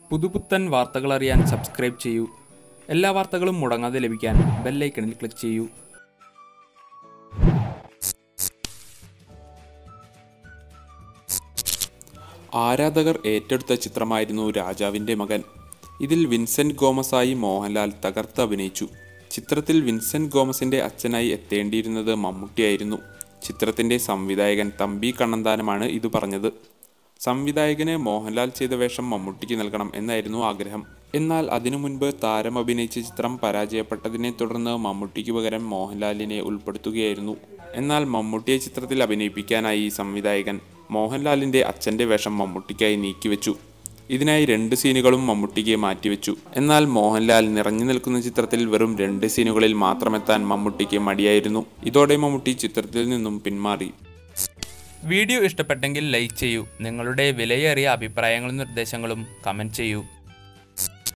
പുതുപുത്തൻ വാർത്തകൾ അറിയാൻ സബ്സ്ക്രൈബ് ചെയ്യൂ എല്ലാ വാർത്തകളും മുടങ്ങാതെ ലഭിക്കാൻ ബെല്ലൈക്കണിൽ ക്ലിക്ക് ചെയ്യൂ ആരാധകർ ഏറ്റെടുത്ത ചിത്രമായിരുന്നു രാജാവിൻ്റെ മകൻ ഇതിൽ വിൻസെന്റ് ഗോമസായി മോഹൻലാൽ തകർത്ത് അഭിനയിച്ചു ചിത്രത്തിൽ വിൻസെന്റ് ഗോമസിന്റെ അച്ഛനായി എത്തേണ്ടിയിരുന്നത് മമ്മൂട്ടിയായിരുന്നു ചിത്രത്തിന്റെ സംവിധായകൻ തമ്പി കണ്ണന്താനമാണ് ഇത് പറഞ്ഞത് സംവിധായകന് മോഹൻലാൽ ചെയ്ത വേഷം മമ്മൂട്ടിക്ക് നൽകണം എന്നായിരുന്നു ആഗ്രഹം എന്നാൽ അതിനു മുൻപ് താരം അഭിനയിച്ച ചിത്രം പരാജയപ്പെട്ടതിനെ തുടർന്ന് മമ്മൂട്ടിക്ക് പകരം മോഹൻലാലിനെ ഉൾപ്പെടുത്തുകയായിരുന്നു എന്നാൽ മമ്മൂട്ടിയെ ചിത്രത്തിൽ അഭിനയിപ്പിക്കാനായി സംവിധായകൻ മോഹൻലാലിന്റെ അച്ഛന്റെ വേഷം മമ്മൂട്ടിക്കായി നീക്കിവെച്ചു ഇതിനായി രണ്ട് സീനുകളും മമ്മൂട്ടിക്ക് മാറ്റിവെച്ചു എന്നാൽ മോഹൻലാൽ നിറഞ്ഞു നിൽക്കുന്ന ചിത്രത്തിൽ വെറും രണ്ട് സീനുകളിൽ മാത്രമെത്താൻ മമ്മൂട്ടിക്ക് മടിയായിരുന്നു ഇതോടെ മമ്മൂട്ടി ചിത്രത്തിൽ നിന്നും പിന്മാറി വീഡിയോ ഇഷ്ടപ്പെട്ടെങ്കിൽ ലൈക്ക് ചെയ്യൂ നിങ്ങളുടെ വിലയേറിയ അഭിപ്രായങ്ങളും നിർദ്ദേശങ്ങളും കമൻറ്റ് ചെയ്യൂ